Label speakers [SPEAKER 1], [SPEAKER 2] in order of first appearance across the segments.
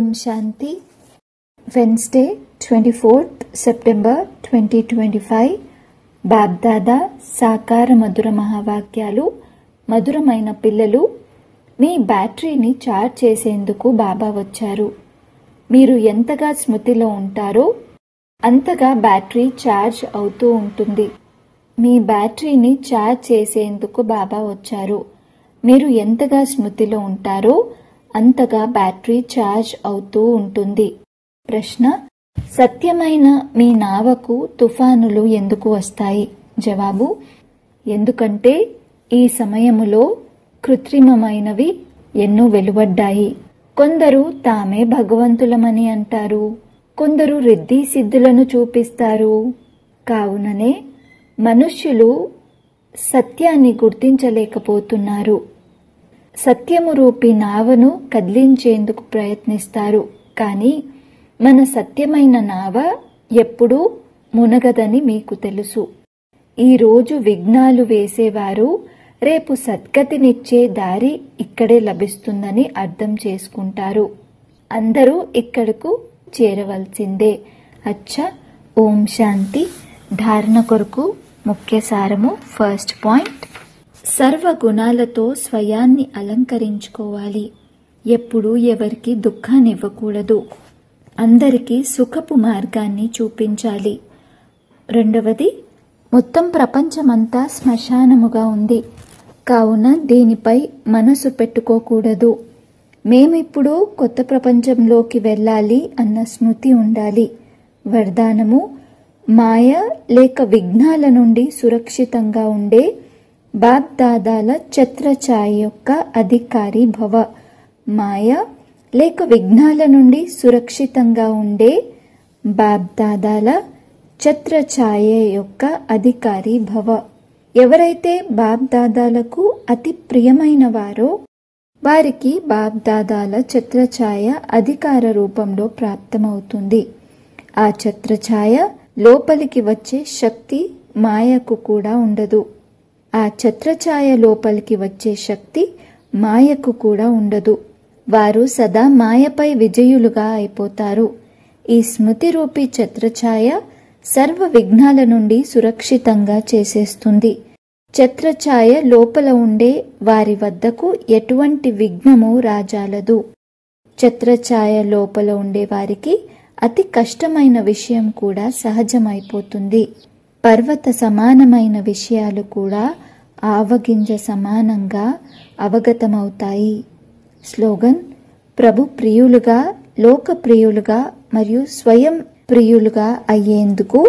[SPEAKER 1] శాంతి Wednesday twenty fourth September twenty twenty five Bapdada సాకార మధుర మహావాక్యాలు మధురమైన పిల్లలు మీ బ్యాటరీని ఛార్జ్ చేసేందుకు బాబా వచ్చారు మీరు ఎంతగా స్మృతిలో ఉంటారో అంతగా బ్యాటరీ ఛార్జ్ అవుతూ ఉంటుంది మీ బ్యాటరీని ఛార్జ్ చేసేందుకు బాబా వచ్చారు మీరు ఎంతగా స్మృతిలో ఉంటారో అంతగా బ్యాటరీ ఛార్జ్ అవుతూ ఉంటుంది ప్రశ్న సత్యమైన మీ నావకు తుఫానులు ఎందుకు వస్తాయి జవాబు ఎందుకంటే ఈ సమయములో కృత్రిమమైనవి ఎన్నో వెలువడ్డాయి కొందరు తామే భగవంతులమని అంటారు కొందరు రిద్ధి సిద్ధులను చూపిస్తారు కావుననే మనుష్యులు సత్యాన్ని గుర్తించలేకపోతున్నారు సత్యము రూపి నావను కదిలించేందుకు ప్రయత్నిస్తారు కానీ మన సత్యమైన నావ ఎప్పుడూ మునగదని మీకు తెలుసు ఈరోజు విఘ్నాలు వేసేవారు రేపు సద్గతినిచ్చే దారి ఇక్కడే లభిస్తుందని అర్థం చేసుకుంటారు అందరూ ఇక్కడకు చేరవలసిందే అచ్చా ఓం శాంతి ధారణ కొరకు ముఖ్య సారము ఫస్ట్ పాయింట్ సర్వ గుణాలతో స్వయాన్ని అలంకరించుకోవాలి ఎప్పుడూ ఎవరికి దుఃఖాన్ని ఇవ్వకూడదు అందరికీ సుఖపు మార్గాన్ని చూపించాలి రెండవది మొత్తం ప్రపంచమంతా శ్మశానముగా ఉంది కావున దీనిపై మనసు పెట్టుకోకూడదు మేమిప్పుడు కొత్త ప్రపంచంలోకి వెళ్ళాలి అన్న స్మృతి ఉండాలి వరదానము మాయ లేక విఘ్నాల నుండి సురక్షితంగా ఉండే బాబ్దాదాల ఛత్రఛాయ యొక్క అధికారి భవ మాయ లేక విఘ్నాల నుండి సురక్షితంగా ఉండే బాబ్దాదాల ఛత్రఛాయ యొక్క అధికారి భవ ఎవరైతే బాబ్దాదాలకు అతి ప్రియమైన వారో వారికి బాబ్దాదాల ఛత్రఛాయ అధికార రూపంలో ప్రాప్తమవుతుంది ఆ ఛత్రఛాయ లోపలికి వచ్చే శక్తి మాయకు కూడా ఉండదు ఆ ఛత్రఛాయ లోపలికి వచ్చే శక్తి మాయకు కూడా ఉండదు వారు సదా మాయపై విజయులుగా అయిపోతారు ఈ స్మృతి రూపీ ఛత్రఛాయ సర్వ విఘ్నాల నుండి సురక్షితంగా చేసేస్తుంది ఛత్రఛాయ లోపల ఉండే వారి వద్దకు ఎటువంటి విఘ్నము రాజాలదు ఛత్రఛాయ లోపల ఉండే వారికి అతి కష్టమైన విషయం కూడా సహజమైపోతుంది పర్వత సమానమైన విషయాలు కూడా ఆవగింజ సమానంగా అవగతమవుతాయి స్లోగన్ ప్రభు ప్రియులుగా లోక ప్రియులుగా మరియు స్వయం ప్రియులుగా అయ్యేందుకు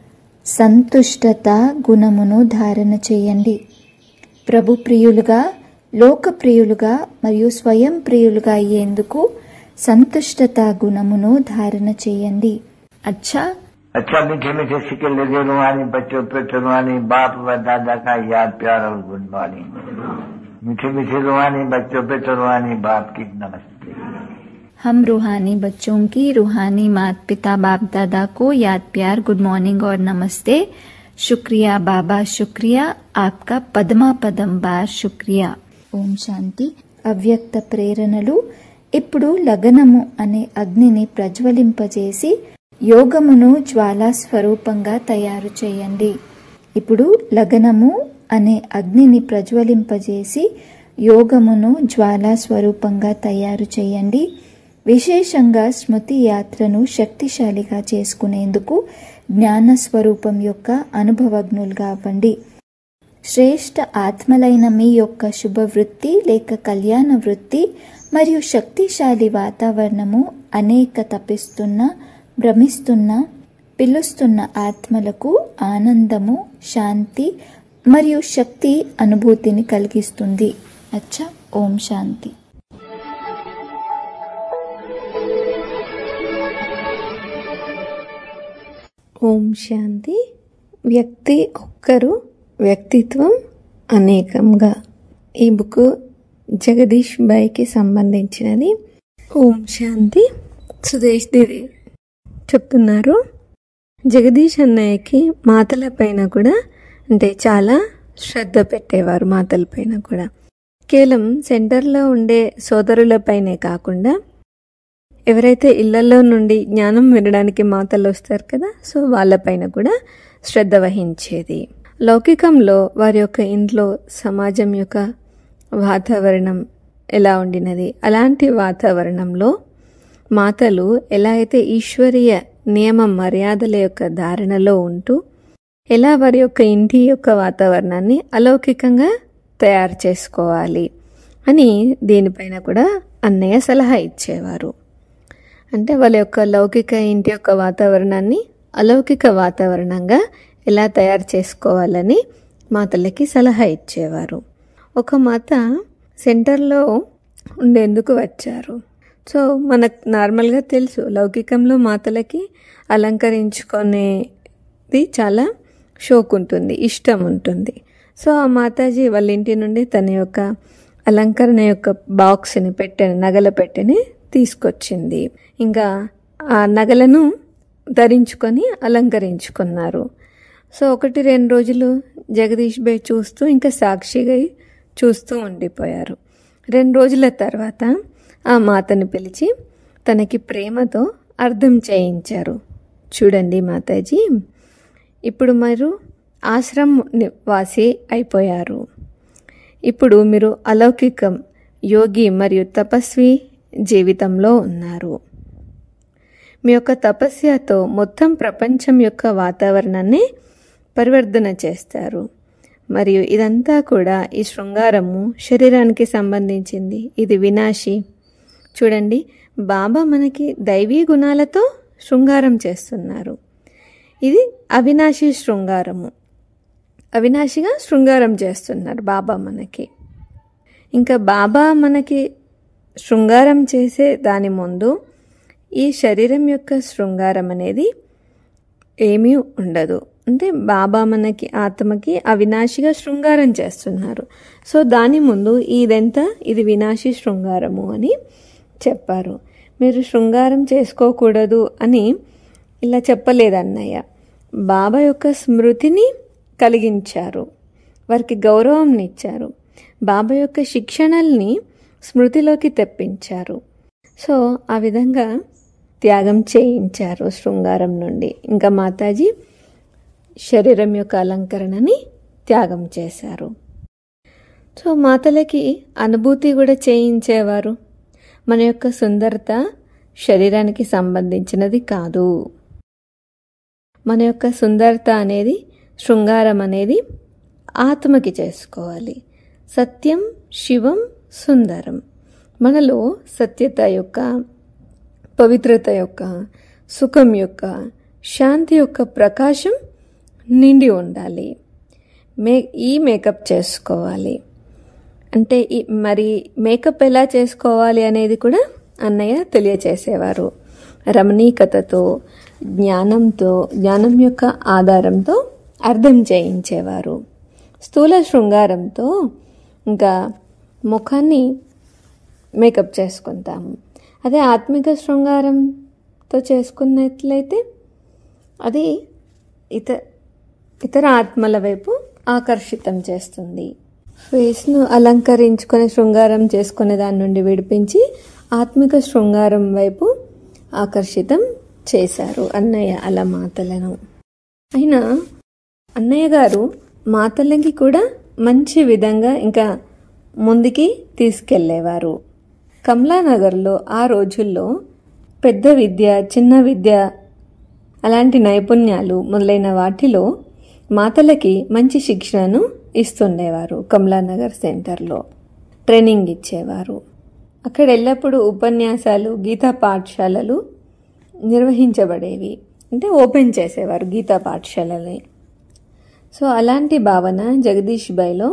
[SPEAKER 1] సంతుష్టత గుణమును ధారణ చేయండి ప్రభు ప్రియులుగా లోక ప్రియులుగా మరియు స్వయం ప్రియులుగా అయ్యేందుకు సంతుష్టత గుణమును ధారణ చేయండి అచ్చా
[SPEAKER 2] अच्छा मीठे मीठे सिक्के लगे रुहानी बच्चों पे रुहानी बाप व दादा का याद प्यार और गुड मॉर्निंग मीठे मीठे रुहानी बच्चों पे रुहानी बाप की नमस्ते
[SPEAKER 1] हम रूहानी बच्चों की रूहानी माता पिता बाप दादा को याद प्यार गुड मॉर्निंग और नमस्ते शुक्रिया बाबा शुक्रिया आपका पदमा पदम बार शुक्रिया ఓం శాంతి అవ్యక్త ప్రేరణలు ఇప్పుడు లగనము అనే అగ్నిని ప్రజ్వలింపజేసి యోగమును జ్వాలా స్వరూపంగా తయారు చేయండి ఇప్పుడు లగనము అనే అగ్నిని ప్రజ్వలింపజేసి యోగమును జ్వాలా స్వరూపంగా తయారు చేయండి విశేషంగా స్మృతి యాత్రను శక్తిశాలిగా చేసుకునేందుకు జ్ఞాన స్వరూపం యొక్క అనుభవజ్ఞులుగా అవ్వండి శ్రేష్ఠ ఆత్మలైన మీ యొక్క శుభవృత్తి లేక కళ్యాణ వృత్తి మరియు శక్తిశాలి వాతావరణము అనేక తప్పిస్తున్న భ్రమిస్తున్న పిలుస్తున్న ఆత్మలకు ఆనందము శాంతి మరియు శక్తి అనుభూతిని కలిగిస్తుంది అచ్చా ఓం శాంతి
[SPEAKER 3] ఓం శాంతి వ్యక్తి ఒక్కరు వ్యక్తిత్వం అనేకంగా ఈ బుక్ జగదీష్ బాయ్కి సంబంధించినది ఓం శాంతి సుదేశ్ దీది చెప్తున్నారు జగదీష్ అన్నయ్యకి మాటలపైన కూడా అంటే చాలా శ్రద్ధ పెట్టేవారు మాటలపైన కూడా కేవలం సెంటర్లో ఉండే సోదరులపైనే కాకుండా ఎవరైతే ఇళ్లలో నుండి జ్ఞానం వినడానికి మాతలు వస్తారు కదా సో వాళ్ళపైన కూడా శ్రద్ధ వహించేది లౌకికంలో వారి యొక్క ఇంట్లో సమాజం యొక్క వాతావరణం ఎలా ఉండినది అలాంటి వాతావరణంలో మాతలు ఎలా అయితే ఈశ్వరీయ నియమ మర్యాదల యొక్క ధారణలో ఉంటూ ఎలా వారి యొక్క ఇంటి యొక్క వాతావరణాన్ని అలౌకికంగా తయారు చేసుకోవాలి అని దీనిపైన కూడా అన్నయ్య సలహా ఇచ్చేవారు అంటే వాళ్ళ యొక్క లౌకిక ఇంటి యొక్క వాతావరణాన్ని అలౌకిక వాతావరణంగా ఎలా తయారు చేసుకోవాలని మాతలకి సలహా ఇచ్చేవారు ఒక మాత సెంటర్లో ఉండేందుకు వచ్చారు సో మనకు నార్మల్గా తెలుసు లౌకికంలో మాతలకి అలంకరించుకునేది చాలా షోక్ ఉంటుంది ఇష్టం ఉంటుంది సో ఆ మాతాజీ వాళ్ళ ఇంటి నుండి తన యొక్క అలంకరణ యొక్క బాక్స్ని పెట్టెని నగల పెట్టెని తీసుకొచ్చింది ఇంకా ఆ నగలను ధరించుకొని అలంకరించుకున్నారు సో ఒకటి రెండు రోజులు జగదీష్ బై చూస్తూ ఇంకా సాక్షిగా చూస్తూ ఉండిపోయారు రెండు రోజుల తర్వాత ఆ మాతను పిలిచి తనకి ప్రేమతో అర్థం చేయించారు చూడండి మాతాజీ ఇప్పుడు మీరు ఆశ్రమ నివాసి అయిపోయారు ఇప్పుడు మీరు అలౌకికం యోగి మరియు తపస్వి జీవితంలో ఉన్నారు మీ యొక్క తపస్యతో మొత్తం ప్రపంచం యొక్క వాతావరణాన్ని పరివర్తన చేస్తారు మరియు ఇదంతా కూడా ఈ శృంగారము శరీరానికి సంబంధించింది ఇది వినాశి చూడండి బాబా మనకి దైవీ గుణాలతో శృంగారం చేస్తున్నారు ఇది అవినాశి శృంగారము అవినాశిగా శృంగారం చేస్తున్నారు బాబా మనకి ఇంకా బాబా మనకి శృంగారం చేసే దాని ముందు ఈ శరీరం యొక్క శృంగారం అనేది ఏమీ ఉండదు అంటే బాబా మనకి ఆత్మకి అవినాశిగా శృంగారం చేస్తున్నారు సో దాని ముందు ఇదెంత ఇది వినాశి శృంగారము అని చెప్పారు మీరు శృంగారం చేసుకోకూడదు అని ఇలా చెప్పలేదు అన్నయ్య బాబా యొక్క స్మృతిని కలిగించారు వారికి గౌరవం ఇచ్చారు బాబా యొక్క శిక్షణల్ని స్మృతిలోకి తెప్పించారు సో ఆ విధంగా త్యాగం చేయించారు శృంగారం నుండి ఇంకా మాతాజీ శరీరం యొక్క అలంకరణని త్యాగం చేశారు సో మాతలకి అనుభూతి కూడా చేయించేవారు మన యొక్క సుందరత శరీరానికి సంబంధించినది కాదు మన యొక్క సుందరత అనేది శృంగారం అనేది ఆత్మకి చేసుకోవాలి సత్యం శివం సుందరం మనలో సత్యత యొక్క పవిత్రత యొక్క సుఖం యొక్క శాంతి యొక్క ప్రకాశం నిండి ఉండాలి మే ఈ మేకప్ చేసుకోవాలి అంటే ఈ మరి మేకప్ ఎలా చేసుకోవాలి అనేది కూడా అన్నయ్య తెలియచేసేవారు రమణీకతతో జ్ఞానంతో జ్ఞానం యొక్క ఆధారంతో అర్థం చేయించేవారు స్థూల శృంగారంతో ఇంకా ముఖాన్ని మేకప్ చేసుకుంటాము అదే ఆత్మిక శృంగారంతో చేసుకున్నట్లయితే అది ఇత ఇతర ఆత్మల వైపు ఆకర్షితం చేస్తుంది ఫేస్ను అలంకరించుకొని శృంగారం చేసుకునే దాని నుండి విడిపించి ఆత్మిక శృంగారం వైపు ఆకర్షితం చేశారు అన్నయ్య అలా మాతలను అయినా అన్నయ్య గారు మాతలకి కూడా మంచి విధంగా ఇంకా ముందుకి తీసుకెళ్లేవారు కమలానగర్లో ఆ రోజుల్లో పెద్ద విద్య చిన్న విద్య అలాంటి నైపుణ్యాలు మొదలైన వాటిలో మాతలకి మంచి శిక్షణను ఇస్తుండేవారు కమలానగర్ సెంటర్లో ట్రైనింగ్ ఇచ్చేవారు అక్కడ ఎల్లప్పుడూ ఉపన్యాసాలు గీతా పాఠశాలలు నిర్వహించబడేవి అంటే ఓపెన్ చేసేవారు గీతా పాఠశాలని సో అలాంటి భావన జగదీష్ బాయ్లో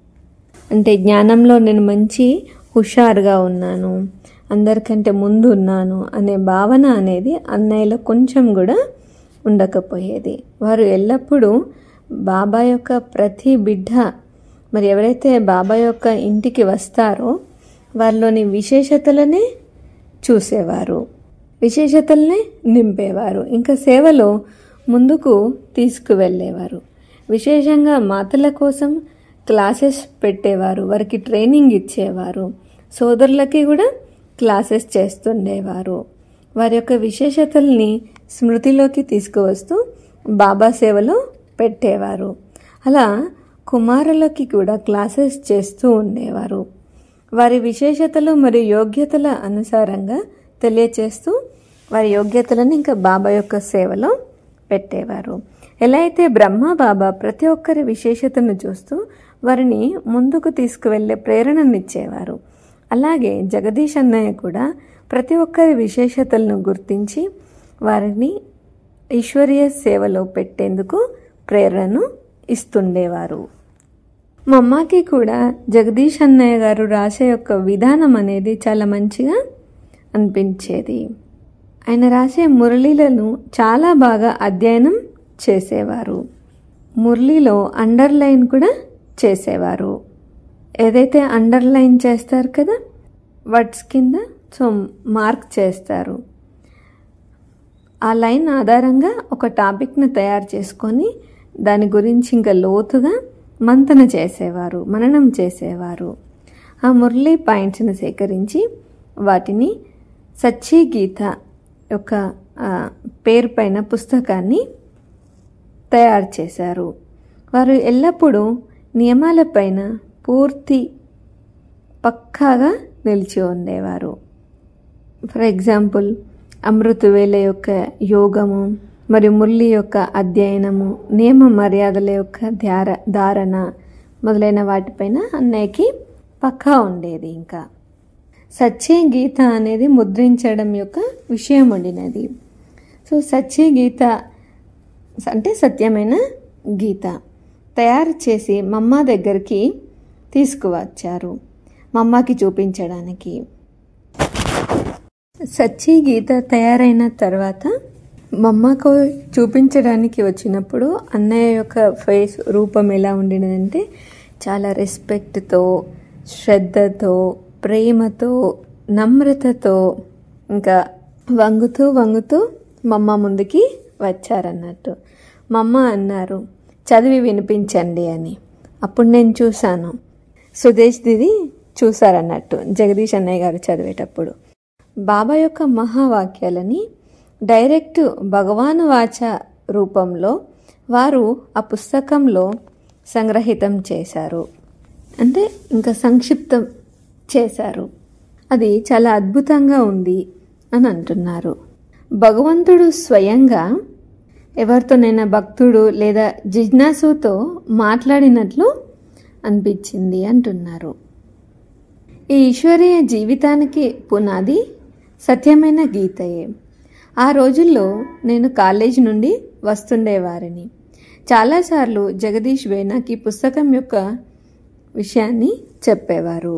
[SPEAKER 3] అంటే జ్ఞానంలో నేను మంచి హుషారుగా ఉన్నాను అందరికంటే ముందు ఉన్నాను అనే భావన అనేది అన్నయ్యలో కొంచెం కూడా ఉండకపోయేది వారు ఎల్లప్పుడూ బాబా యొక్క ప్రతి బిడ్డ మరి ఎవరైతే బాబా యొక్క ఇంటికి వస్తారో వారిలోని విశేషతలనే చూసేవారు విశేషతలనే నింపేవారు ఇంకా సేవలో ముందుకు తీసుకువెళ్ళేవారు విశేషంగా మాతల కోసం క్లాసెస్ పెట్టేవారు వారికి ట్రైనింగ్ ఇచ్చేవారు సోదరులకి కూడా క్లాసెస్ చేస్తుండేవారు వారి యొక్క విశేషతల్ని స్మృతిలోకి తీసుకువస్తూ బాబా సేవలో పెట్టేవారు అలా కుమారులకి కూడా క్లాసెస్ చేస్తూ ఉండేవారు వారి విశేషతలు మరియు యోగ్యతల అనుసారంగా తెలియచేస్తూ వారి యోగ్యతలను ఇంకా బాబా యొక్క సేవలో పెట్టేవారు ఎలా అయితే బ్రహ్మ బాబా ప్రతి ఒక్కరి విశేషతను చూస్తూ వారిని ముందుకు తీసుకువెళ్ళే ప్రేరణనిచ్చేవారు అలాగే జగదీష్ అన్నయ్య కూడా ప్రతి ఒక్కరి విశేషతలను గుర్తించి వారిని ఈశ్వరీయ సేవలో పెట్టేందుకు ప్రేరణను ఇస్తుండేవారు మా అమ్మకి కూడా జగదీష్ అన్నయ్య గారు రాసే యొక్క విధానం అనేది చాలా మంచిగా అనిపించేది ఆయన రాసే మురళీలను చాలా బాగా అధ్యయనం చేసేవారు మురళిలో అండర్లైన్ కూడా చేసేవారు ఏదైతే అండర్లైన్ చేస్తారు కదా వర్డ్స్ కింద సో మార్క్ చేస్తారు ఆ లైన్ ఆధారంగా ఒక టాపిక్ను తయారు చేసుకొని దాని గురించి ఇంకా లోతుగా మంతన చేసేవారు మననం చేసేవారు ఆ మురళీ పాయింట్స్ని సేకరించి వాటిని సచ్చీ గీత యొక్క ఆ, పేరు పైన పుస్తకాన్ని తయారు చేశారు వారు ఎల్లప్పుడూ నియమాలపైన పూర్తి పక్కాగా నిలిచి ఉండేవారు ఫర్ ఎగ్జాంపుల్ అమృతవేల యొక్క యోగము మరియు మురళి యొక్క అధ్యయనము నియమ మర్యాదల యొక్క ధ్యార ధారణ మొదలైన వాటిపైన అన్నయ్యకి పక్కా ఉండేది ఇంకా సత్య గీత అనేది ముద్రించడం యొక్క విషయం ఉండినది సో సత్య గీత అంటే సత్యమైన గీత తయారు చేసి మమ్మ దగ్గరికి తీసుకువచ్చారు మమ్మకి చూపించడానికి సచ్చి గీత తయారైన తర్వాత మమ్మకు చూపించడానికి వచ్చినప్పుడు అన్నయ్య యొక్క ఫేస్ రూపం ఎలా ఉండినదంటే చాలా రెస్పెక్ట్తో శ్రద్ధతో ప్రేమతో నమ్రతతో ఇంకా వంగుతూ వంగుతూ మమ్మ ముందుకి వచ్చారన్నట్టు మమ్మ అన్నారు చదివి వినిపించండి అని అప్పుడు నేను చూశాను సుదేశ్ దిది చూశారన్నట్టు జగదీష్ అన్నయ్య గారు చదివేటప్పుడు బాబా యొక్క మహావాక్యాలని డైరెక్ట్ భగవాను వాచ రూపంలో వారు ఆ పుస్తకంలో సంగ్రహితం చేశారు అంటే ఇంకా సంక్షిప్తం చేశారు అది చాలా అద్భుతంగా ఉంది అని అంటున్నారు భగవంతుడు స్వయంగా ఎవరితోనైనా భక్తుడు లేదా జిజ్ఞాసుతో మాట్లాడినట్లు అనిపించింది అంటున్నారు ఈ ఈశ్వరీయ జీవితానికి పునాది సత్యమైన గీతయే ఆ రోజుల్లో నేను కాలేజ్ నుండి వస్తుండేవారిని చాలాసార్లు జగదీష్ వే నాకు ఈ పుస్తకం యొక్క విషయాన్ని చెప్పేవారు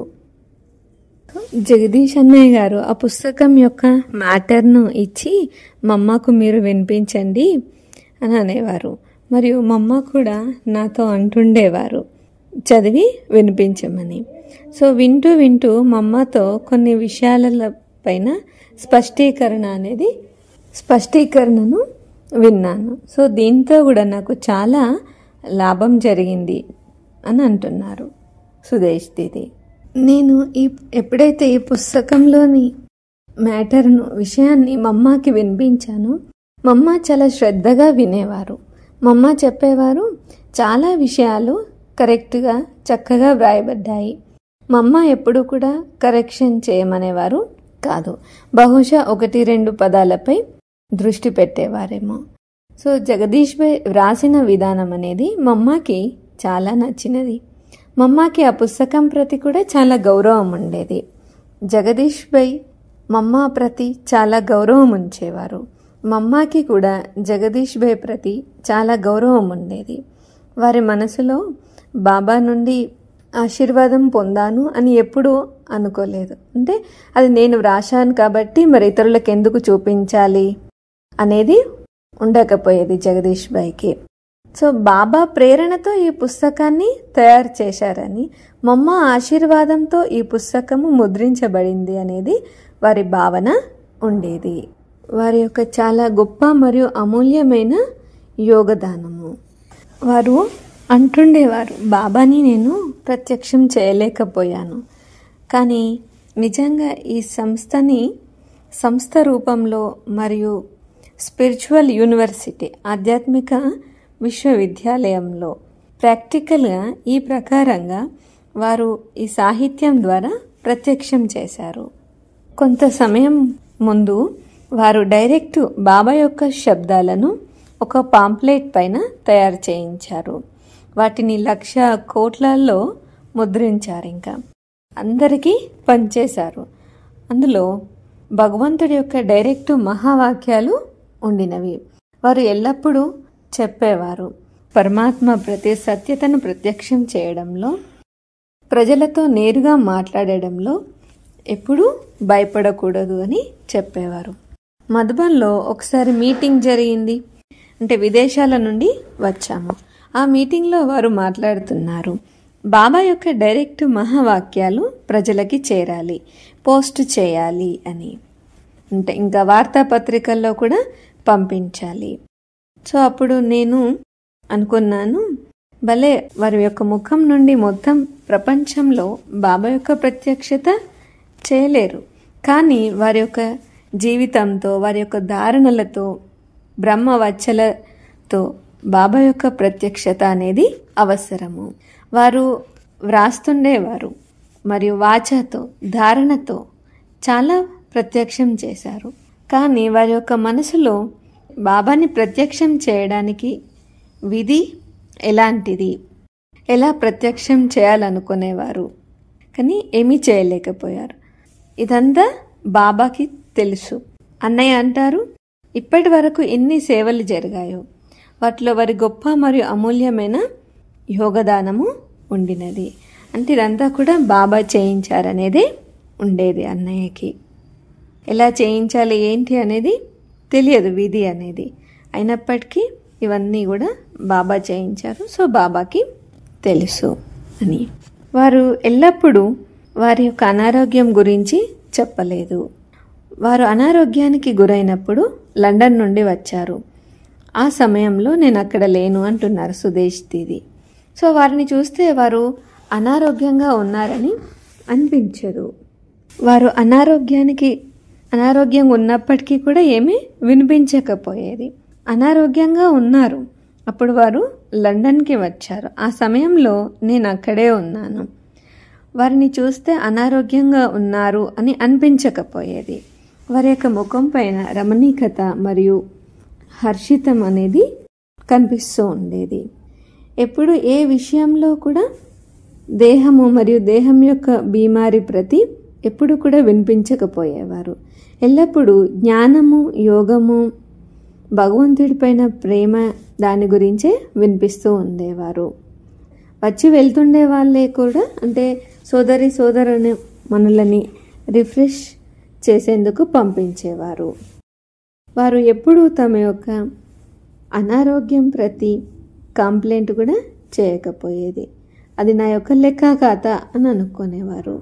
[SPEAKER 3] జగదీష్ అన్నయ్య గారు ఆ పుస్తకం యొక్క మ్యాటర్ను ఇచ్చి మమ్మకు మీరు వినిపించండి అని అనేవారు మరియు మమ్మ కూడా నాతో అంటుండేవారు చదివి వినిపించమని సో వింటూ వింటూ మమ్మతో కొన్ని విషయాల పైన స్పష్టీకరణ అనేది స్పష్టీకరణను విన్నాను సో దీంతో కూడా నాకు చాలా లాభం జరిగింది అని అంటున్నారు సుదేశ్ దీది నేను ఈ ఎప్పుడైతే ఈ పుస్తకంలోని మ్యాటర్ను విషయాన్ని మమ్మకి వినిపించానో మమ్మ చాలా శ్రద్ధగా వినేవారు మమ్మ చెప్పేవారు చాలా విషయాలు కరెక్ట్గా చక్కగా వ్రాయబడ్డాయి మమ్మ ఎప్పుడు కూడా కరెక్షన్ చేయమనేవారు కాదు బహుశా ఒకటి రెండు పదాలపై దృష్టి పెట్టేవారేమో సో జగదీష్ భాయ్ వ్రాసిన విధానం అనేది మమ్మకి చాలా నచ్చినది మమ్మకి ఆ పుస్తకం ప్రతి కూడా చాలా గౌరవం ఉండేది జగదీష్ భాయ్ మమ్మ ప్రతి చాలా గౌరవం ఉంచేవారు మమ్మకి కూడా జగదీష్ భాయ్ ప్రతి చాలా గౌరవం ఉండేది వారి మనసులో బాబా నుండి ఆశీర్వాదం పొందాను అని ఎప్పుడూ అనుకోలేదు అంటే అది నేను వ్రాశాను కాబట్టి మరి ఇతరులకు ఎందుకు చూపించాలి అనేది ఉండకపోయేది జగదీష్ భాయ్కి సో బాబా ప్రేరణతో ఈ పుస్తకాన్ని తయారు చేశారని మమ్మ ఆశీర్వాదంతో ఈ పుస్తకము ముద్రించబడింది అనేది వారి భావన ఉండేది వారి యొక్క చాలా గొప్ప మరియు అమూల్యమైన యోగదానము వారు అంటుండేవారు బాబాని నేను ప్రత్యక్షం చేయలేకపోయాను కానీ నిజంగా ఈ సంస్థని సంస్థ రూపంలో మరియు స్పిరిచువల్ యూనివర్సిటీ ఆధ్యాత్మిక విశ్వవిద్యాలయంలో ప్రాక్టికల్గా ఈ ప్రకారంగా వారు ఈ సాహిత్యం ద్వారా ప్రత్యక్షం చేశారు కొంత సమయం ముందు వారు డైరెక్ట్ బాబా యొక్క శబ్దాలను ఒక పాంప్లెట్ పైన తయారు చేయించారు వాటిని లక్ష కోట్లలో ముద్రించారు ఇంకా అందరికీ పనిచేశారు అందులో భగవంతుడి యొక్క డైరెక్ట్ మహావాక్యాలు ఉండినవి వారు ఎల్లప్పుడూ చెప్పేవారు పరమాత్మ ప్రతి సత్యతను ప్రత్యక్షం చేయడంలో ప్రజలతో నేరుగా మాట్లాడడంలో ఎప్పుడూ భయపడకూడదు అని చెప్పేవారు మధుబన్లో ఒకసారి మీటింగ్ జరిగింది అంటే విదేశాల నుండి వచ్చాము ఆ మీటింగ్లో వారు మాట్లాడుతున్నారు బాబా యొక్క డైరెక్ట్ మహావాక్యాలు ప్రజలకి చేరాలి పోస్ట్ చేయాలి అని అంటే ఇంకా వార్తాపత్రికల్లో కూడా పంపించాలి సో అప్పుడు నేను అనుకున్నాను భలే వారి యొక్క ముఖం నుండి మొత్తం ప్రపంచంలో బాబా యొక్క ప్రత్యక్షత చేయలేరు కానీ వారి యొక్క జీవితంతో వారి యొక్క ధారణలతో బ్రహ్మవచ్చలతో బాబా యొక్క ప్రత్యక్షత అనేది అవసరము వారు వ్రాస్తుండేవారు మరియు వాచతో ధారణతో చాలా ప్రత్యక్షం చేశారు కానీ వారి యొక్క మనసులో బాబాని ప్రత్యక్షం చేయడానికి విధి ఎలాంటిది ఎలా ప్రత్యక్షం చేయాలనుకునేవారు కానీ ఏమీ చేయలేకపోయారు ఇదంతా బాబాకి తెలుసు అన్నయ్య అంటారు ఇప్పటి వరకు ఎన్ని సేవలు జరిగాయో వాటిలో వారి గొప్ప మరియు అమూల్యమైన యోగదానము ఉండినది అంటే ఇదంతా కూడా బాబా చేయించారనేదే ఉండేది అన్నయ్యకి ఎలా చేయించాలి ఏంటి అనేది తెలియదు విధి అనేది అయినప్పటికీ ఇవన్నీ కూడా బాబా చేయించారు సో బాబాకి తెలుసు అని వారు ఎల్లప్పుడూ వారి యొక్క అనారోగ్యం గురించి చెప్పలేదు వారు అనారోగ్యానికి గురైనప్పుడు లండన్ నుండి వచ్చారు ఆ సమయంలో నేను అక్కడ లేను అంటున్నారు సుదేశ్ దీది సో వారిని చూస్తే వారు అనారోగ్యంగా ఉన్నారని అనిపించదు వారు అనారోగ్యానికి అనారోగ్యంగా ఉన్నప్పటికీ కూడా ఏమీ వినిపించకపోయేది అనారోగ్యంగా ఉన్నారు అప్పుడు వారు లండన్కి వచ్చారు ఆ సమయంలో నేను అక్కడే ఉన్నాను వారిని చూస్తే అనారోగ్యంగా ఉన్నారు అని అనిపించకపోయేది వారి యొక్క ముఖం పైన రమణీకత మరియు హర్షితం అనేది కనిపిస్తూ ఉండేది ఎప్పుడు ఏ విషయంలో కూడా దేహము మరియు దేహం యొక్క బీమారి ప్రతి ఎప్పుడు కూడా వినిపించకపోయేవారు ఎల్లప్పుడూ జ్ఞానము యోగము భగవంతుడిపైన ప్రేమ దాని గురించే వినిపిస్తూ ఉండేవారు వచ్చి వెళ్తుండే వాళ్ళే కూడా అంటే సోదరి సోదరుని మనులని రిఫ్రెష్ చేసేందుకు పంపించేవారు వారు ఎప్పుడూ తమ యొక్క అనారోగ్యం ప్రతి కంప్లైంట్ కూడా చేయకపోయేది అది నా యొక్క లెక్క ఖాత అని అనుకునేవారు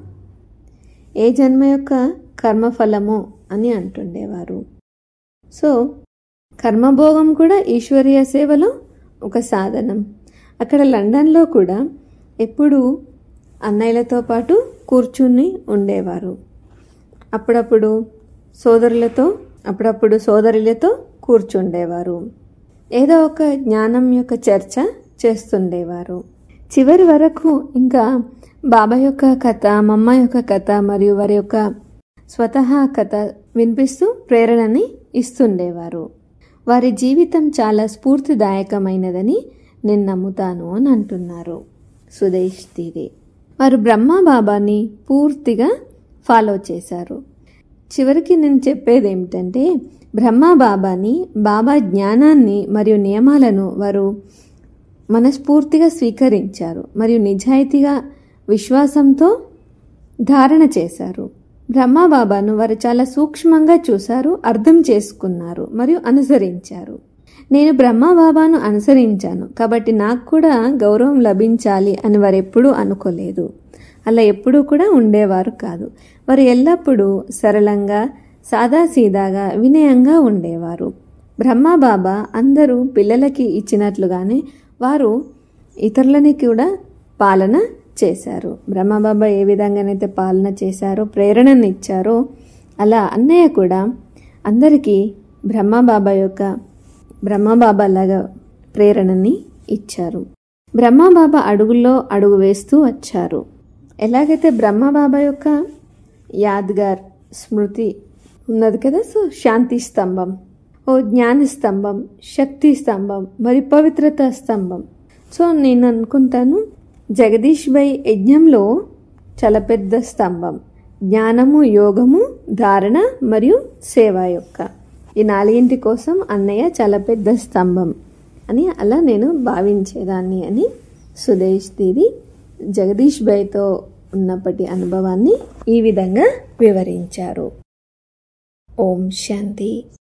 [SPEAKER 3] ఏ జన్మ యొక్క కర్మఫలము అని అంటుండేవారు సో కర్మభోగం కూడా ఈశ్వరీయ సేవలో ఒక సాధనం అక్కడ లండన్లో కూడా ఎప్పుడూ అన్నయ్యలతో పాటు కూర్చుని ఉండేవారు అప్పుడప్పుడు సోదరులతో అప్పుడప్పుడు సోదరులతో కూర్చుండేవారు ఏదో ఒక జ్ఞానం యొక్క చర్చ చేస్తుండేవారు చివరి వరకు ఇంకా బాబా యొక్క కథ మమ్మ యొక్క కథ మరియు వారి యొక్క స్వతహా కథ వినిపిస్తూ ప్రేరణని ఇస్తుండేవారు వారి జీవితం చాలా స్ఫూర్తిదాయకమైనదని నేను నమ్ముతాను అని అంటున్నారు సుదేశ్ దీది వారు బ్రహ్మ బాబాని పూర్తిగా ఫాలో చేశారు చివరికి నేను చెప్పేది ఏమిటంటే బ్రహ్మ బాబాని బాబా జ్ఞానాన్ని మరియు నియమాలను వారు మనస్ఫూర్తిగా స్వీకరించారు మరియు నిజాయితీగా విశ్వాసంతో ధారణ చేశారు బ్రహ్మబాబాను వారు చాలా సూక్ష్మంగా చూశారు అర్థం చేసుకున్నారు మరియు అనుసరించారు నేను బ్రహ్మబాబాను అనుసరించాను కాబట్టి నాకు కూడా గౌరవం లభించాలి అని వారు ఎప్పుడూ అనుకోలేదు అలా ఎప్పుడూ కూడా ఉండేవారు కాదు వారు ఎల్లప్పుడూ సరళంగా సాదాసీదాగా వినయంగా ఉండేవారు బ్రహ్మబాబా అందరూ పిల్లలకి ఇచ్చినట్లుగానే వారు ఇతరులని కూడా పాలన చేశారు బ్రహ్మబాబా ఏ విధంగానైతే పాలన చేశారో ప్రేరణను ఇచ్చారో అలా అన్నయ్య కూడా అందరికీ బ్రహ్మబాబా యొక్క బ్రహ్మబాబా లాగా ప్రేరణని ఇచ్చారు బ్రహ్మబాబా అడుగుల్లో అడుగు వేస్తూ వచ్చారు ఎలాగైతే బ్రహ్మబాబా యొక్క యాద్గార్ స్మృతి ఉన్నది కదా సో శాంతి స్తంభం ఓ జ్ఞాన స్తంభం శక్తి స్తంభం మరి పవిత్రత స్తంభం సో నేను అనుకుంటాను జగదీష్ భాయ్ యజ్ఞంలో చాలా పెద్ద స్తంభం జ్ఞానము యోగము ధారణ మరియు సేవ యొక్క ఈ నాలుగింటి కోసం అన్నయ్య చాలా పెద్ద స్తంభం అని అలా నేను భావించేదాన్ని అని సుదేశ్ దీది జగదీష్ భాయ్తో ఉన్నప్పటి అనుభవాన్ని ఈ విధంగా వివరించారు ఓం శాంతి